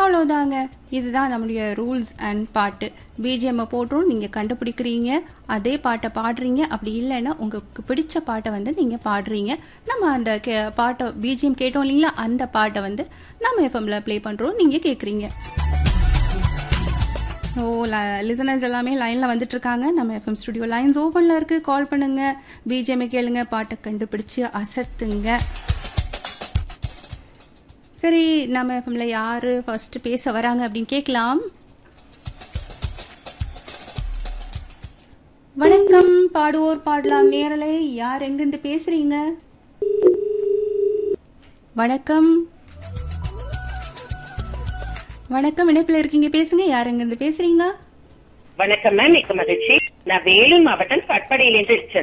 அவ்வளோதாங்க இதுதான் நம்முடைய ரூல்ஸ் அண்ட் பாட்டு பிஜிஎம் போட்டும் நீங்கள் கண்டுபிடிக்கிறீங்க அதே பாட்டை பாடுறீங்க அப்படி இல்லைன்னா உங்களுக்கு பிடிச்ச பாட்டை வந்து நீங்கள் பாடுறீங்க நம்ம அந்த கே பாட்டை பிஜிஎம் கேட்டோம் இல்லைங்களா அந்த பாட்டை வந்து நம்ம எஃப்எம்ல ப்ளே பண்ணுறோம் நீங்கள் கேட்குறீங்க ஓ லிசனர்ஸ் எல்லாமே லைனில் வந்துட்டு இருக்காங்க நம்ம எஃப்எம் ஸ்டுடியோ லைன்ஸ் ஓப்பனில் இருக்கு கால் பண்ணுங்க பிஜிஎம் கேளுங்க பாட்டை கண்டுபிடிச்சு அசத்துங்க சரி நம்ம எஃப்எம்ல யாரு ஃபர்ஸ்ட் பேச வராங்க அப்படின்னு கேட்கலாம் வணக்கம் பாடுவோர் பாடலாம் நேரலை யார் எங்கிருந்து பேசுறீங்க வணக்கம் வணக்கம் இணைப்பில் இருக்கீங்க பேசுங்க யார் எங்கிருந்து பேசுறீங்க வணக்கம் மேம் மிக்க மகிழ்ச்சி நான் வேலூர் மாவட்டம் பட்படையிலிருந்து